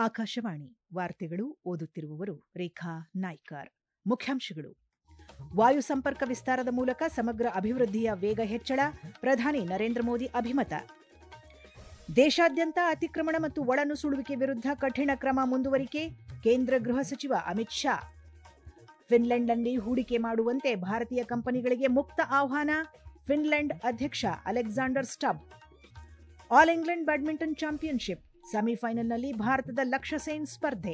ಆಕಾಶವಾಣಿ ವಾರ್ತೆಗಳು ಓದುತ್ತಿರುವವರು ರೇಖಾ ನಾಯ್ಕರ್ ಮುಖ್ಯಾಂಶಗಳು ವಾಯು ಸಂಪರ್ಕ ವಿಸ್ತಾರದ ಮೂಲಕ ಸಮಗ್ರ ಅಭಿವೃದ್ಧಿಯ ವೇಗ ಹೆಚ್ಚಳ ಪ್ರಧಾನಿ ನರೇಂದ್ರ ಮೋದಿ ಅಭಿಮತ ದೇಶಾದ್ಯಂತ ಅತಿಕ್ರಮಣ ಮತ್ತು ಒಳನುಸುಳುವಿಕೆ ವಿರುದ್ಧ ಕಠಿಣ ಕ್ರಮ ಮುಂದುವರಿಕೆ ಕೇಂದ್ರ ಗೃಹ ಸಚಿವ ಅಮಿತ್ ಶಾ ಫಿನ್ಲೆಂಡ್ನಲ್ಲಿ ಹೂಡಿಕೆ ಮಾಡುವಂತೆ ಭಾರತೀಯ ಕಂಪನಿಗಳಿಗೆ ಮುಕ್ತ ಆಹ್ವಾನ ಫಿನ್ಲೆಂಡ್ ಅಧ್ಯಕ್ಷ Alexander Stubb All England badminton championship ಸೆಮಿಫೈನಲ್ನಲ್ಲಿ ಭಾರತದ ಲಕ್ಷ್ಯ ಸೇನ್ ಸ್ಪರ್ಧೆ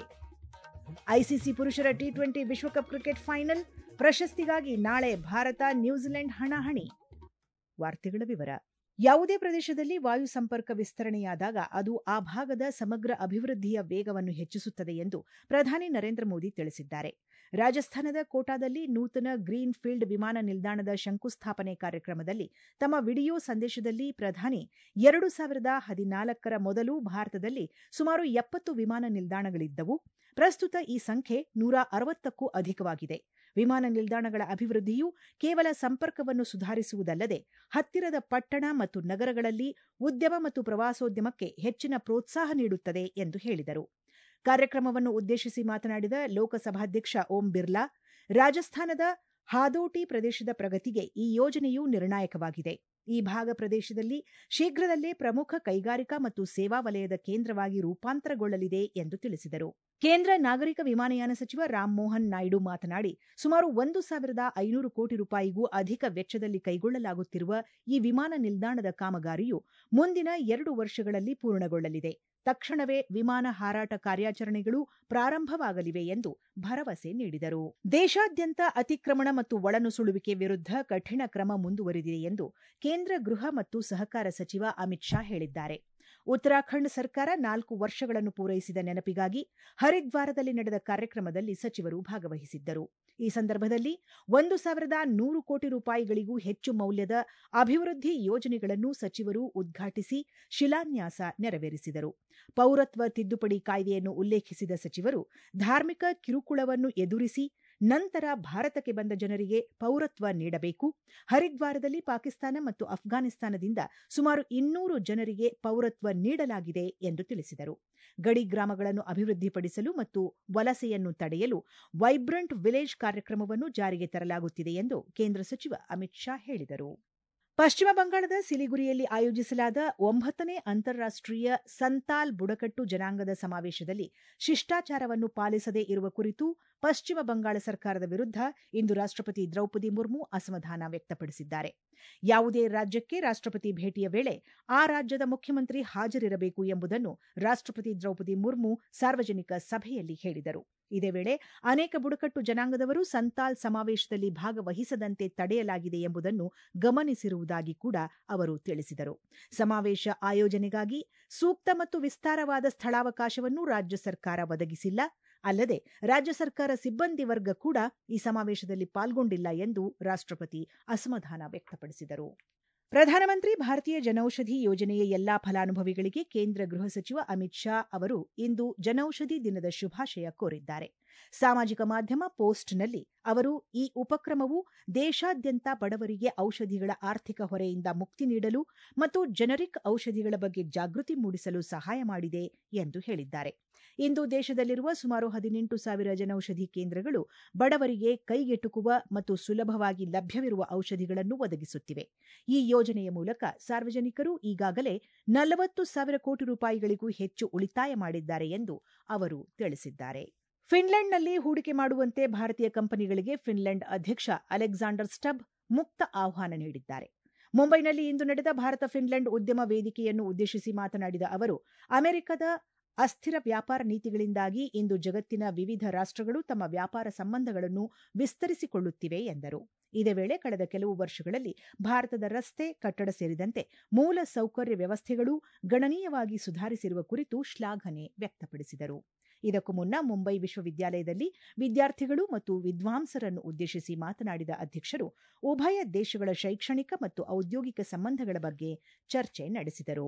ಐಸಿಸಿ ಪುರುಷರ ಟಿ ಟ್ವೆಂಟಿ ವಿಶ್ವಕಪ್ ಕ್ರಿಕೆಟ್ ಫೈನಲ್ ಪ್ರಶಸ್ತಿಗಾಗಿ ನಾಳೆ ಭಾರತ ನ್ಯೂಜಿಲೆಂಡ್ ಹಣಾಹಣಿ ವಾರ್ತೆಗಳ ವಿವರ ಯಾವುದೇ ಪ್ರದೇಶದಲ್ಲಿ ವಾಯು ಸಂಪರ್ಕ ವಿಸ್ತರಣೆಯಾದಾಗ ಅದು ಆ ಭಾಗದ ಸಮಗ್ರ ಅಭಿವೃದ್ಧಿಯ ವೇಗವನ್ನು ಹೆಚ್ಚಿಸುತ್ತದೆ ಎಂದು ಪ್ರಧಾನಿ ನರೇಂದ್ರ ಮೋದಿ ತಿಳಿಸಿದ್ದಾರೆ ರಾಜಸ್ಥಾನದ ಕೋಟಾದಲ್ಲಿ ನೂತನ ಗ್ರೀನ್ ಫೀಲ್ಡ್ ವಿಮಾನ ನಿಲ್ದಾಣದ ಶಂಕುಸ್ಥಾಪನೆ ಕಾರ್ಯಕ್ರಮದಲ್ಲಿ ತಮ್ಮ ವಿಡಿಯೋ ಸಂದೇಶದಲ್ಲಿ ಪ್ರಧಾನಿ ಎರಡು ಸಾವಿರದ ಹದಿನಾಲ್ಕರ ಮೊದಲು ಭಾರತದಲ್ಲಿ ಸುಮಾರು ಎಪ್ಪತ್ತು ವಿಮಾನ ನಿಲ್ದಾಣಗಳಿದ್ದವು ಪ್ರಸ್ತುತ ಈ ಸಂಖ್ಯೆ ನೂರ ಅರವತ್ತಕ್ಕೂ ಅಧಿಕವಾಗಿದೆ ವಿಮಾನ ನಿಲ್ದಾಣಗಳ ಅಭಿವೃದ್ಧಿಯು ಕೇವಲ ಸಂಪರ್ಕವನ್ನು ಸುಧಾರಿಸುವುದಲ್ಲದೆ ಹತ್ತಿರದ ಪಟ್ಟಣ ಮತ್ತು ನಗರಗಳಲ್ಲಿ ಉದ್ಯಮ ಮತ್ತು ಪ್ರವಾಸೋದ್ಯಮಕ್ಕೆ ಹೆಚ್ಚಿನ ಪ್ರೋತ್ಸಾಹ ನೀಡುತ್ತದೆ ಎಂದು ಹೇಳಿದರು ಕಾರ್ಯಕ್ರಮವನ್ನು ಉದ್ದೇಶಿಸಿ ಮಾತನಾಡಿದ ಲೋಕಸಭಾಧ್ಯಕ್ಷ ಓಂ ಬಿರ್ಲಾ ರಾಜಸ್ಥಾನದ ಹಾದೋಟಿ ಪ್ರದೇಶದ ಪ್ರಗತಿಗೆ ಈ ಯೋಜನೆಯು ನಿರ್ಣಾಯಕವಾಗಿದೆ ಈ ಭಾಗ ಪ್ರದೇಶದಲ್ಲಿ ಶೀಘ್ರದಲ್ಲೇ ಪ್ರಮುಖ ಕೈಗಾರಿಕಾ ಮತ್ತು ಸೇವಾ ವಲಯದ ಕೇಂದ್ರವಾಗಿ ರೂಪಾಂತರಗೊಳ್ಳಲಿದೆ ಎಂದು ತಿಳಿಸಿದರು ಕೇಂದ್ರ ನಾಗರಿಕ ವಿಮಾನಯಾನ ಸಚಿವ ರಾಮ್ಮೋಹನ್ ನಾಯ್ಡು ಮಾತನಾಡಿ ಸುಮಾರು ಒಂದು ಸಾವಿರದ ಐನೂರು ಕೋಟಿ ರೂಪಾಯಿಗೂ ಅಧಿಕ ವೆಚ್ಚದಲ್ಲಿ ಕೈಗೊಳ್ಳಲಾಗುತ್ತಿರುವ ಈ ವಿಮಾನ ನಿಲ್ದಾಣದ ಕಾಮಗಾರಿಯು ಮುಂದಿನ ಎರಡು ವರ್ಷಗಳಲ್ಲಿ ಪೂರ್ಣಗೊಳ್ಳಲಿದೆ ತಕ್ಷಣವೇ ವಿಮಾನ ಹಾರಾಟ ಕಾರ್ಯಾಚರಣೆಗಳು ಪ್ರಾರಂಭವಾಗಲಿವೆ ಎಂದು ಭರವಸೆ ನೀಡಿದರು ದೇಶಾದ್ಯಂತ ಅತಿಕ್ರಮಣ ಮತ್ತು ಒಳನುಸುಳುವಿಕೆ ವಿರುದ್ಧ ಕಠಿಣ ಕ್ರಮ ಮುಂದುವರಿದಿದೆ ಎಂದು ಕೇಂದ್ರ ಗೃಹ ಮತ್ತು ಸಹಕಾರ ಸಚಿವ ಅಮಿತ್ ಶಾ ಹೇಳಿದ್ದಾರೆ ಉತ್ತರಾಖಂಡ್ ಸರ್ಕಾರ ನಾಲ್ಕು ವರ್ಷಗಳನ್ನು ಪೂರೈಸಿದ ನೆನಪಿಗಾಗಿ ಹರಿದ್ವಾರದಲ್ಲಿ ನಡೆದ ಕಾರ್ಯಕ್ರಮದಲ್ಲಿ ಸಚಿವರು ಭಾಗವಹಿಸಿದ್ದರು ಈ ಸಂದರ್ಭದಲ್ಲಿ ಒಂದು ಸಾವಿರದ ನೂರು ಕೋಟಿ ರೂಪಾಯಿಗಳಿಗೂ ಹೆಚ್ಚು ಮೌಲ್ಯದ ಅಭಿವೃದ್ಧಿ ಯೋಜನೆಗಳನ್ನು ಸಚಿವರು ಉದ್ಘಾಟಿಸಿ ಶಿಲಾನ್ಯಾಸ ನೆರವೇರಿಸಿದರು ಪೌರತ್ವ ತಿದ್ದುಪಡಿ ಕಾಯ್ದೆಯನ್ನು ಉಲ್ಲೇಖಿಸಿದ ಸಚಿವರು ಧಾರ್ಮಿಕ ಕಿರುಕುಳವನ್ನು ಎದುರಿಸಿ ನಂತರ ಭಾರತಕ್ಕೆ ಬಂದ ಜನರಿಗೆ ಪೌರತ್ವ ನೀಡಬೇಕು ಹರಿದ್ವಾರದಲ್ಲಿ ಪಾಕಿಸ್ತಾನ ಮತ್ತು ಅಫ್ಘಾನಿಸ್ತಾನದಿಂದ ಸುಮಾರು ಇನ್ನೂರು ಜನರಿಗೆ ಪೌರತ್ವ ನೀಡಲಾಗಿದೆ ಎಂದು ತಿಳಿಸಿದರು ಗಡಿ ಗ್ರಾಮಗಳನ್ನು ಅಭಿವೃದ್ಧಿಪಡಿಸಲು ಮತ್ತು ವಲಸೆಯನ್ನು ತಡೆಯಲು ವೈಬ್ರಂಟ್ ವಿಲೇಜ್ ಕಾರ್ಯಕ್ರಮವನ್ನು ಜಾರಿಗೆ ತರಲಾಗುತ್ತಿದೆ ಎಂದು ಕೇಂದ್ರ ಸಚಿವ ಅಮಿತ್ ಶಾ ಹೇಳಿದರು ಪಶ್ಚಿಮ ಬಂಗಾಳದ ಸಿಲಿಗುರಿಯಲ್ಲಿ ಆಯೋಜಿಸಲಾದ ಒಂಬತ್ತನೇ ಅಂತಾರಾಷ್ಟೀಯ ಸಂತಾಲ್ ಬುಡಕಟ್ಟು ಜನಾಂಗದ ಸಮಾವೇಶದಲ್ಲಿ ಶಿಷ್ಟಾಚಾರವನ್ನು ಪಾಲಿಸದೇ ಇರುವ ಕುರಿತು ಪಶ್ಚಿಮ ಬಂಗಾಳ ಸರ್ಕಾರದ ವಿರುದ್ಧ ಇಂದು ರಾಷ್ಟಪತಿ ದ್ರೌಪದಿ ಮುರ್ಮು ಅಸಮಾಧಾನ ವ್ಯಕ್ತಪಡಿಸಿದ್ದಾರೆ ಯಾವುದೇ ರಾಜ್ಯಕ್ಕೆ ರಾಷ್ಟಪತಿ ಭೇಟಿಯ ವೇಳೆ ಆ ರಾಜ್ಯದ ಮುಖ್ಯಮಂತ್ರಿ ಹಾಜರಿರಬೇಕು ಎಂಬುದನ್ನು ರಾಷ್ಟಪತಿ ದ್ರೌಪದಿ ಮುರ್ಮು ಸಾರ್ವಜನಿಕ ಸಭೆಯಲ್ಲಿ ಹೇಳಿದರು ಇದೇ ವೇಳೆ ಅನೇಕ ಬುಡಕಟ್ಟು ಜನಾಂಗದವರು ಸಂತಾಲ್ ಸಮಾವೇಶದಲ್ಲಿ ಭಾಗವಹಿಸದಂತೆ ತಡೆಯಲಾಗಿದೆ ಎಂಬುದನ್ನು ಗಮನಿಸಿರುವುದಾಗಿ ಕೂಡ ಅವರು ತಿಳಿಸಿದರು ಸಮಾವೇಶ ಆಯೋಜನೆಗಾಗಿ ಸೂಕ್ತ ಮತ್ತು ವಿಸ್ತಾರವಾದ ಸ್ಥಳಾವಕಾಶವನ್ನು ರಾಜ್ಯ ಸರ್ಕಾರ ಒದಗಿಸಿಲ್ಲ ಅಲ್ಲದೆ ರಾಜ್ಯ ಸರ್ಕಾರ ಸಿಬ್ಬಂದಿ ವರ್ಗ ಕೂಡ ಈ ಸಮಾವೇಶದಲ್ಲಿ ಪಾಲ್ಗೊಂಡಿಲ್ಲ ಎಂದು ರಾಷ್ಟಪತಿ ಅಸಮಾಧಾನ ವ್ಯಕ್ತಪಡಿಸಿದರು ಪ್ರಧಾನಮಂತ್ರಿ ಭಾರತೀಯ ಜನೌಷಧಿ ಯೋಜನೆಯ ಎಲ್ಲಾ ಫಲಾನುಭವಿಗಳಿಗೆ ಕೇಂದ್ರ ಗೃಹ ಸಚಿವ ಅಮಿತ್ ಶಾ ಅವರು ಇಂದು ಜನೌಷಧಿ ದಿನದ ಶುಭಾಶಯ ಕೋರಿದ್ದಾರೆ ಸಾಮಾಜಿಕ ಮಾಧ್ಯಮ ಪೋಸ್ಟ್ನಲ್ಲಿ ಅವರು ಈ ಉಪಕ್ರಮವು ದೇಶಾದ್ಯಂತ ಬಡವರಿಗೆ ಔಷಧಿಗಳ ಆರ್ಥಿಕ ಹೊರೆಯಿಂದ ಮುಕ್ತಿ ನೀಡಲು ಮತ್ತು ಜನರಿಕ್ ಔಷಧಿಗಳ ಬಗ್ಗೆ ಜಾಗೃತಿ ಮೂಡಿಸಲು ಸಹಾಯ ಮಾಡಿದೆ ಎಂದು ಹೇಳಿದ್ದಾರೆ ಇಂದು ದೇಶದಲ್ಲಿರುವ ಸುಮಾರು ಹದಿನೆಂಟು ಸಾವಿರ ಜನೌಷಧಿ ಕೇಂದ್ರಗಳು ಬಡವರಿಗೆ ಕೈಗೆಟುಕುವ ಮತ್ತು ಸುಲಭವಾಗಿ ಲಭ್ಯವಿರುವ ಔಷಧಿಗಳನ್ನು ಒದಗಿಸುತ್ತಿವೆ ಈ ಯೋಜನೆಯ ಮೂಲಕ ಸಾರ್ವಜನಿಕರು ಈಗಾಗಲೇ ನಲವತ್ತು ಸಾವಿರ ಕೋಟಿ ರೂಪಾಯಿಗಳಿಗೂ ಹೆಚ್ಚು ಉಳಿತಾಯ ಮಾಡಿದ್ದಾರೆ ಎಂದು ಅವರು ತಿಳಿಸಿದ್ದಾರೆ ಫಿನ್ಲೆಂಡ್ನಲ್ಲಿ ಹೂಡಿಕೆ ಮಾಡುವಂತೆ ಭಾರತೀಯ ಕಂಪನಿಗಳಿಗೆ ಫಿನ್ಲೆಂಡ್ ಅಧ್ಯಕ್ಷ ಅಲೆಕ್ಸಾಂಡರ್ ಸ್ಟಬ್ ಮುಕ್ತ ಆಹ್ವಾನ ನೀಡಿದ್ದಾರೆ ಮುಂಬೈನಲ್ಲಿ ಇಂದು ನಡೆದ ಭಾರತ ಫಿನ್ಲೆಂಡ್ ಉದ್ಯಮ ವೇದಿಕೆಯನ್ನು ಉದ್ದೇಶಿಸಿ ಮಾತನಾಡಿದ ಅವರು ಅಮೆರಿಕದ ಅಸ್ಥಿರ ವ್ಯಾಪಾರ ನೀತಿಗಳಿಂದಾಗಿ ಇಂದು ಜಗತ್ತಿನ ವಿವಿಧ ರಾಷ್ಟಗಳು ತಮ್ಮ ವ್ಯಾಪಾರ ಸಂಬಂಧಗಳನ್ನು ವಿಸ್ತರಿಸಿಕೊಳ್ಳುತ್ತಿವೆ ಎಂದರು ಇದೇ ವೇಳೆ ಕಳೆದ ಕೆಲವು ವರ್ಷಗಳಲ್ಲಿ ಭಾರತದ ರಸ್ತೆ ಕಟ್ಟಡ ಸೇರಿದಂತೆ ಮೂಲ ಸೌಕರ್ಯ ವ್ಯವಸ್ಥೆಗಳು ಗಣನೀಯವಾಗಿ ಸುಧಾರಿಸಿರುವ ಕುರಿತು ಶ್ಲಾಘನೆ ವ್ಯಕ್ತಪಡಿಸಿದರು ಇದಕ್ಕೂ ಮುನ್ನ ಮುಂಬೈ ವಿಶ್ವವಿದ್ಯಾಲಯದಲ್ಲಿ ವಿದ್ಯಾರ್ಥಿಗಳು ಮತ್ತು ವಿದ್ವಾಂಸರನ್ನು ಉದ್ದೇಶಿಸಿ ಮಾತನಾಡಿದ ಅಧ್ಯಕ್ಷರು ಉಭಯ ದೇಶಗಳ ಶೈಕ್ಷಣಿಕ ಮತ್ತು ಔದ್ಯೋಗಿಕ ಸಂಬಂಧಗಳ ಬಗ್ಗೆ ಚರ್ಚೆ ನಡೆಸಿದರು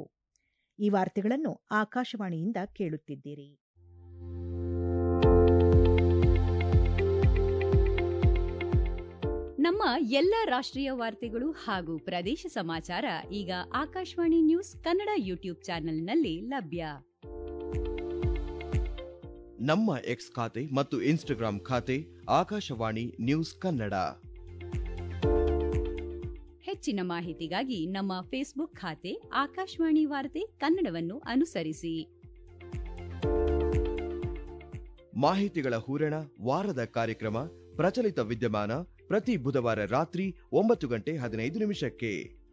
ಈ ವಾರ್ತೆಗಳನ್ನು ಆಕಾಶವಾಣಿಯಿಂದ ಕೇಳುತ್ತಿದ್ದೀರಿ ನಮ್ಮ ಎಲ್ಲ ರಾಷ್ಟ್ರೀಯ ವಾರ್ತೆಗಳು ಹಾಗೂ ಪ್ರದೇಶ ಸಮಾಚಾರ ಈಗ ಆಕಾಶವಾಣಿ ನ್ಯೂಸ್ ಕನ್ನಡ ಯೂಟ್ಯೂಬ್ ಚಾನೆಲ್ನಲ್ಲಿ ಲಭ್ಯ ನಮ್ಮ ಎಕ್ಸ್ ಖಾತೆ ಮತ್ತು ಇನ್ಸ್ಟಾಗ್ರಾಂ ಖಾತೆ ಆಕಾಶವಾಣಿ ನ್ಯೂಸ್ ಕನ್ನಡ ಹೆಚ್ಚಿನ ಮಾಹಿತಿಗಾಗಿ ನಮ್ಮ ಫೇಸ್ಬುಕ್ ಖಾತೆ ಆಕಾಶವಾಣಿ ವಾರ್ತೆ ಕನ್ನಡವನ್ನು ಅನುಸರಿಸಿ ಮಾಹಿತಿಗಳ ಹೂರಣ ವಾರದ ಕಾರ್ಯಕ್ರಮ ಪ್ರಚಲಿತ ವಿದ್ಯಮಾನ ಪ್ರತಿ ಬುಧವಾರ ರಾತ್ರಿ ಒಂಬತ್ತು ಗಂಟೆ ಹದಿನೈದು ನಿಮಿಷಕ್ಕೆ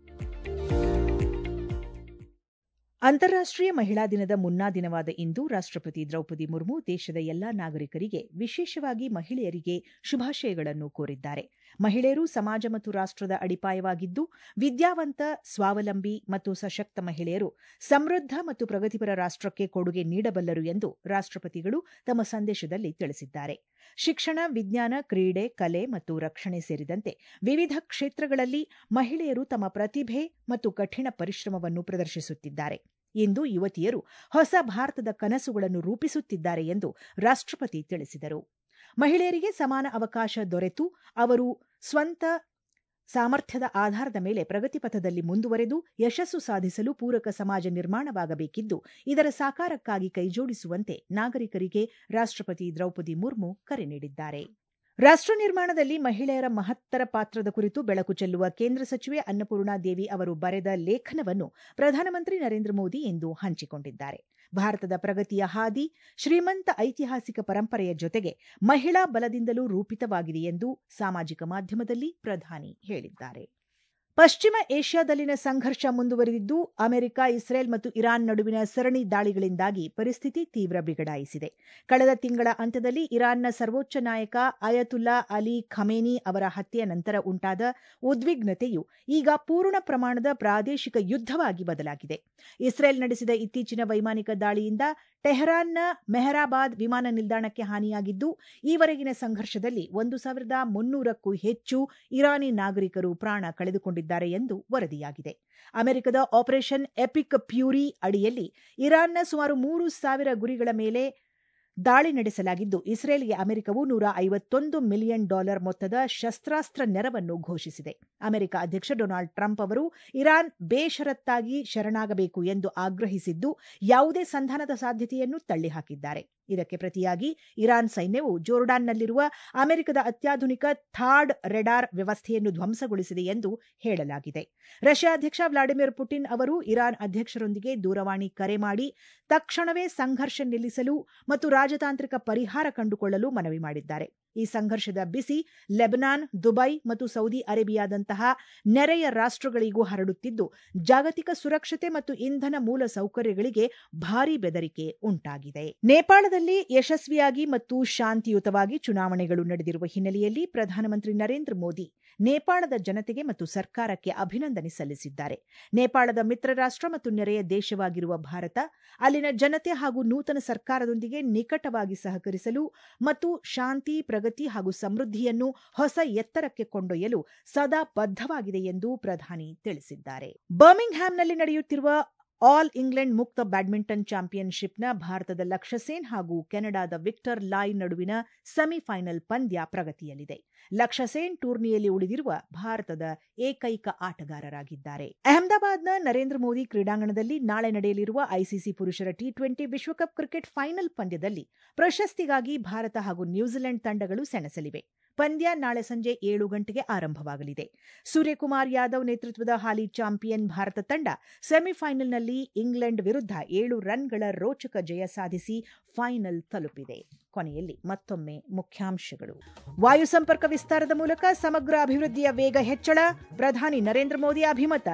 ಅಂತಾರಾಷ್ಟ್ರೀಯ ಮಹಿಳಾ ದಿನದ ಮುನ್ನಾ ದಿನವಾದ ಇಂದು ರಾಷ್ಟ್ರಪತಿ ದ್ರೌಪದಿ ಮುರ್ಮು ದೇಶದ ಎಲ್ಲಾ ನಾಗರಿಕರಿಗೆ ವಿಶೇಷವಾಗಿ ಮಹಿಳೆಯರಿಗೆ ಶುಭಾಶಯಗಳನ್ನು ಕೋರಿದ್ದಾರೆ ಮಹಿಳೆಯರು ಸಮಾಜ ಮತ್ತು ರಾಷ್ಟ್ರದ ಅಡಿಪಾಯವಾಗಿದ್ದು ವಿದ್ಯಾವಂತ ಸ್ವಾವಲಂಬಿ ಮತ್ತು ಸಶಕ್ತ ಮಹಿಳೆಯರು ಸಮೃದ್ಧ ಮತ್ತು ಪ್ರಗತಿಪರ ರಾಷ್ಟ್ರಕ್ಕೆ ಕೊಡುಗೆ ನೀಡಬಲ್ಲರು ಎಂದು ರಾಷ್ಟ್ರಪತಿಗಳು ತಮ್ಮ ಸಂದೇಶದಲ್ಲಿ ತಿಳಿಸಿದ್ದಾರೆ ಶಿಕ್ಷಣ ವಿಜ್ಞಾನ ಕ್ರೀಡೆ ಕಲೆ ಮತ್ತು ರಕ್ಷಣೆ ಸೇರಿದಂತೆ ವಿವಿಧ ಕ್ಷೇತ್ರಗಳಲ್ಲಿ ಮಹಿಳೆಯರು ತಮ್ಮ ಪ್ರತಿಭೆ ಮತ್ತು ಕಠಿಣ ಪರಿಶ್ರಮವನ್ನು ಪ್ರದರ್ಶಿಸುತ್ತಿದ್ದಾರೆ ಇಂದು ಯುವತಿಯರು ಹೊಸ ಭಾರತದ ಕನಸುಗಳನ್ನು ರೂಪಿಸುತ್ತಿದ್ದಾರೆ ಎಂದು ರಾಷ್ಟ್ರಪತಿ ತಿಳಿಸಿದರು ಮಹಿಳೆಯರಿಗೆ ಸಮಾನ ಅವಕಾಶ ದೊರೆತು ಅವರು ಸ್ವಂತ ಸಾಮರ್ಥ್ಯದ ಆಧಾರದ ಮೇಲೆ ಪ್ರಗತಿಪಥದಲ್ಲಿ ಮುಂದುವರೆದು ಯಶಸ್ಸು ಸಾಧಿಸಲು ಪೂರಕ ಸಮಾಜ ನಿರ್ಮಾಣವಾಗಬೇಕಿದ್ದು ಇದರ ಸಾಕಾರಕ್ಕಾಗಿ ಕೈಜೋಡಿಸುವಂತೆ ನಾಗರಿಕರಿಗೆ ರಾಷ್ಟ್ರಪತಿ ದ್ರೌಪದಿ ಮುರ್ಮು ಕರೆ ನೀಡಿದ್ದಾರೆ ರಾಷ್ಟ್ರ ನಿರ್ಮಾಣದಲ್ಲಿ ಮಹಿಳೆಯರ ಮಹತ್ತರ ಪಾತ್ರದ ಕುರಿತು ಬೆಳಕು ಚೆಲ್ಲುವ ಕೇಂದ್ರ ಸಚಿವೆ ಅನ್ನಪೂರ್ಣಾ ದೇವಿ ಅವರು ಬರೆದ ಲೇಖನವನ್ನು ಪ್ರಧಾನಮಂತ್ರಿ ನರೇಂದ್ರ ಮೋದಿ ಇಂದು ಹಂಚಿಕೊಂಡಿದ್ದಾರೆ ಭಾರತದ ಪ್ರಗತಿಯ ಹಾದಿ ಶ್ರೀಮಂತ ಐತಿಹಾಸಿಕ ಪರಂಪರೆಯ ಜೊತೆಗೆ ಮಹಿಳಾ ಬಲದಿಂದಲೂ ರೂಪಿತವಾಗಿದೆ ಎಂದು ಸಾಮಾಜಿಕ ಮಾಧ್ಯಮದಲ್ಲಿ ಪ್ರಧಾನಿ ಹೇಳಿದ್ದಾರೆ ಪಶ್ಚಿಮ ಏಷ್ಯಾದಲ್ಲಿನ ಸಂಘರ್ಷ ಮುಂದುವರೆದಿದ್ದು ಅಮೆರಿಕ ಇಸ್ರೇಲ್ ಮತ್ತು ಇರಾನ್ ನಡುವಿನ ಸರಣಿ ದಾಳಿಗಳಿಂದಾಗಿ ಪರಿಸ್ಥಿತಿ ತೀವ್ರ ಬಿಗಡಾಯಿಸಿದೆ ಕಳೆದ ತಿಂಗಳ ಅಂತ್ಯದಲ್ಲಿ ಇರಾನ್ನ ಸರ್ವೋಚ್ಚ ನಾಯಕ ಅಯತುಲ್ಲಾ ಅಲಿ ಖಮೇನಿ ಅವರ ಹತ್ಯೆಯ ನಂತರ ಉಂಟಾದ ಉದ್ವಿಗ್ನತೆಯು ಈಗ ಪೂರ್ಣ ಪ್ರಮಾಣದ ಪ್ರಾದೇಶಿಕ ಯುದ್ಧವಾಗಿ ಬದಲಾಗಿದೆ ಇಸ್ರೇಲ್ ನಡೆಸಿದ ಇತ್ತೀಚಿನ ವೈಮಾನಿಕ ದಾಳಿಯಿಂದ ಟೆಹರಾನ್ನ ಮೆಹರಾಬಾದ್ ವಿಮಾನ ನಿಲ್ದಾಣಕ್ಕೆ ಹಾನಿಯಾಗಿದ್ದು ಈವರೆಗಿನ ಸಂಘರ್ಷದಲ್ಲಿ ಒಂದು ಸಾವಿರದ ಮುನ್ನೂರಕ್ಕೂ ಹೆಚ್ಚು ಇರಾನಿ ನಾಗರಿಕರು ಪ್ರಾಣ ಕಳೆದುಕೊಂಡಿದ್ದಾರೆ ಎಂದು ವರದಿಯಾಗಿದೆ ಅಮೆರಿಕದ ಆಪರೇಷನ್ ಎಪಿಕ್ ಪ್ಯೂರಿ ಅಡಿಯಲ್ಲಿ ಇರಾನ್ನ ಸುಮಾರು ಮೂರು ಸಾವಿರ ಗುರಿಗಳ ಮೇಲೆ ದಾಳಿ ನಡೆಸಲಾಗಿದ್ದು ಇಸ್ರೇಲ್ಗೆ ಅಮೆರಿಕವು ನೂರ ಐವತ್ತೊಂದು ಮಿಲಿಯನ್ ಡಾಲರ್ ಮೊತ್ತದ ಶಸ್ತ್ರಾಸ್ತ್ರ ನೆರವನ್ನು ಘೋಷಿಸಿದೆ ಅಮೆರಿಕ ಅಧ್ಯಕ್ಷ ಡೊನಾಲ್ಡ್ ಟ್ರಂಪ್ ಅವರು ಇರಾನ್ ಬೇಷರತ್ತಾಗಿ ಶರಣಾಗಬೇಕು ಎಂದು ಆಗ್ರಹಿಸಿದ್ದು ಯಾವುದೇ ಸಂಧಾನದ ಸಾಧ್ಯತೆಯನ್ನು ತಳ್ಳಿಹಾಕಿದ್ದಾರೆ ಇದಕ್ಕೆ ಪ್ರತಿಯಾಗಿ ಇರಾನ್ ಸೈನ್ಯವು ಜೋರ್ಡಾನ್ನಲ್ಲಿರುವ ಅಮೆರಿಕದ ಅತ್ಯಾಧುನಿಕ ಥಾರ್ಡ್ ರೆಡಾರ್ ವ್ಯವಸ್ಥೆಯನ್ನು ಧ್ವಂಸಗೊಳಿಸಿದೆ ಎಂದು ಹೇಳಲಾಗಿದೆ ರಷ್ಯಾ ಅಧ್ಯಕ್ಷ ವ್ಲಾಡಿಮಿರ್ ಪುಟಿನ್ ಅವರು ಇರಾನ್ ಅಧ್ಯಕ್ಷರೊಂದಿಗೆ ದೂರವಾಣಿ ಕರೆ ಮಾಡಿ ತಕ್ಷಣವೇ ಸಂಘರ್ಷ ನಿಲ್ಲಿಸಲು ಮತ್ತು ರಾಜತಾಂತ್ರಿಕ ಪರಿಹಾರ ಕಂಡುಕೊಳ್ಳಲು ಮನವಿ ಮಾಡಿದ್ದಾರೆ ಈ ಸಂಘರ್ಷದ ಬಿಸಿ ಲೆಬನಾನ್ ದುಬೈ ಮತ್ತು ಸೌದಿ ಅರೇಬಿಯಾದಂತಹ ನೆರೆಯ ರಾಷ್ಟ್ರಗಳಿಗೂ ಹರಡುತ್ತಿದ್ದು ಜಾಗತಿಕ ಸುರಕ್ಷತೆ ಮತ್ತು ಇಂಧನ ಮೂಲ ಸೌಕರ್ಯಗಳಿಗೆ ಭಾರೀ ಬೆದರಿಕೆ ಉಂಟಾಗಿದೆ ನೇಪಾಳದಲ್ಲಿ ಯಶಸ್ವಿಯಾಗಿ ಮತ್ತು ಶಾಂತಿಯುತವಾಗಿ ಚುನಾವಣೆಗಳು ನಡೆದಿರುವ ಹಿನ್ನೆಲೆಯಲ್ಲಿ ಪ್ರಧಾನಮಂತ್ರಿ ನರೇಂದ್ರ ಮೋದಿ ನೇಪಾಳದ ಜನತೆಗೆ ಮತ್ತು ಸರ್ಕಾರಕ್ಕೆ ಅಭಿನಂದನೆ ಸಲ್ಲಿಸಿದ್ದಾರೆ ನೇಪಾಳದ ಮಿತ್ರ ರಾಷ್ಟ್ರ ಮತ್ತು ನೆರೆಯ ದೇಶವಾಗಿರುವ ಭಾರತ ಅಲ್ಲಿನ ಜನತೆ ಹಾಗೂ ನೂತನ ಸರ್ಕಾರದೊಂದಿಗೆ ನಿಕಟವಾಗಿ ಸಹಕರಿಸಲು ಮತ್ತು ಶಾಂತಿ ಪ್ರಗತಿ ಹಾಗೂ ಸಮೃದ್ಧಿಯನ್ನು ಹೊಸ ಎತ್ತರಕ್ಕೆ ಕೊಂಡೊಯ್ಯಲು ಸದಾ ಬದ್ಧವಾಗಿದೆ ಎಂದು ಪ್ರಧಾನಿ ತಿಳಿಸಿದ್ದಾರೆ ಬರ್ಮಿಂಗ್ಹ್ಯಾಮ್ನಲ್ಲಿ ನಡೆಯುತ್ತಿರುವ ಆಲ್ ಇಂಗ್ಲೆಂಡ್ ಮುಕ್ತ ಬ್ಯಾಡ್ಮಿಂಟನ್ ಚಾಂಪಿಯನ್ಶಿಪ್ನ ಭಾರತದ ಲಕ್ಷ್ಯ ಸೇನ್ ಹಾಗೂ ಕೆನಡಾದ ವಿಕ್ಟರ್ ಲಾಯ್ ನಡುವಿನ ಸೆಮಿಫೈನಲ್ ಪಂದ್ಯ ಪ್ರಗತಿಯಲ್ಲಿದೆ ಲಕ್ಷ್ಯ ಸೇನ್ ಟೂರ್ನಿಯಲ್ಲಿ ಉಳಿದಿರುವ ಭಾರತದ ಏಕೈಕ ಆಟಗಾರರಾಗಿದ್ದಾರೆ ಅಹಮದಾಬಾದ್ನ ನರೇಂದ್ರ ಮೋದಿ ಕ್ರೀಡಾಂಗಣದಲ್ಲಿ ನಾಳೆ ನಡೆಯಲಿರುವ ಐಸಿಸಿ ಪುರುಷರ ಟಿ ಟ್ವೆಂಟಿ ವಿಶ್ವಕಪ್ ಕ್ರಿಕೆಟ್ ಫೈನಲ್ ಪಂದ್ಯದಲ್ಲಿ ಪ್ರಶಸ್ತಿಗಾಗಿ ಭಾರತ ಹಾಗೂ ನ್ಯೂಜಿಲೆಂಡ್ ತಂಡಗಳು ಸೆಣಸಲಿವೆ ಪಂದ್ಯ ನಾಳೆ ಸಂಜೆ ಏಳು ಗಂಟೆಗೆ ಆರಂಭವಾಗಲಿದೆ ಸೂರ್ಯಕುಮಾರ್ ಯಾದವ್ ನೇತೃತ್ವದ ಹಾಲಿ ಚಾಂಪಿಯನ್ ಭಾರತ ತಂಡ ಸೆಮಿಫೈನಲ್ನಲ್ಲಿ ಇಂಗ್ಲೆಂಡ್ ವಿರುದ್ಧ ಏಳು ರನ್ಗಳ ರೋಚಕ ಜಯ ಸಾಧಿಸಿ ಫೈನಲ್ ತಲುಪಿದೆ ಕೊನೆಯಲ್ಲಿ ಮತ್ತೊಮ್ಮೆ ಮುಖ್ಯಾಂಶಗಳು ವಾಯು ಸಂಪರ್ಕ ವಿಸ್ತಾರದ ಮೂಲಕ ಸಮಗ್ರ ಅಭಿವೃದ್ಧಿಯ ವೇಗ ಹೆಚ್ಚಳ ಪ್ರಧಾನಿ ನರೇಂದ್ರ ಮೋದಿ ಅಭಿಮತ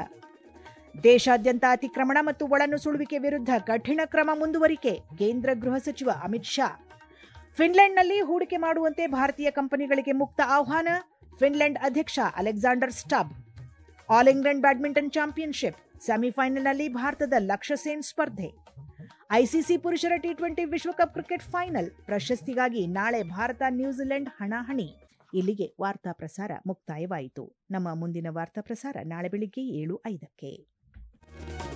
ದೇಶಾದ್ಯಂತ ಅತಿಕ್ರಮಣ ಮತ್ತು ಒಳನುಸುಳುವಿಕೆ ವಿರುದ್ಧ ಕಠಿಣ ಕ್ರಮ ಮುಂದುವರಿಕೆ ಕೇಂದ್ರ ಗೃಹ ಸಚಿವ ಅಮಿತ್ ಶಾ ಫಿನ್ಲೆಂಡ್ನಲ್ಲಿ ಹೂಡಿಕೆ ಮಾಡುವಂತೆ ಭಾರತೀಯ ಕಂಪನಿಗಳಿಗೆ ಮುಕ್ತ ಆಹ್ವಾನ ಫಿನ್ಲೆಂಡ್ ಅಧ್ಯಕ್ಷ Alexander Stubb All England badminton championship ಸೆಮಿಫೈನಲ್ನಲ್ಲಿ ಭಾರತದ ಲಕ್ಷ್ಯ ಸೇನ್ ಸ್ಪರ್ಧೆ ಐಸಿಸಿ ಪುರುಷರ ಟಿ ಟ್ವೆಂಟಿ ವಿಶ್ವಕಪ್ ಕ್ರಿಕೆಟ್ ಫೈನಲ್ ಪ್ರಶಸ್ತಿಗಾಗಿ ನಾಳೆ ಭಾರತ ನ್ಯೂಜಿಲೆಂಡ್ ಹಣಾಹಣಿ ಇಲ್ಲಿಗೆ ವಾರ್ತಾ ಪ್ರಸಾರ ಮುಕ್ತಾಯವಾಯಿತು ನಮ್ಮ ಮುಂದಿನ ವಾರ್ತಾ ಪ್ರಸಾರ ನಾಳೆ ಬೆಳಿಗ್ಗೆ ಏಳು ಐದಕ್ಕೆ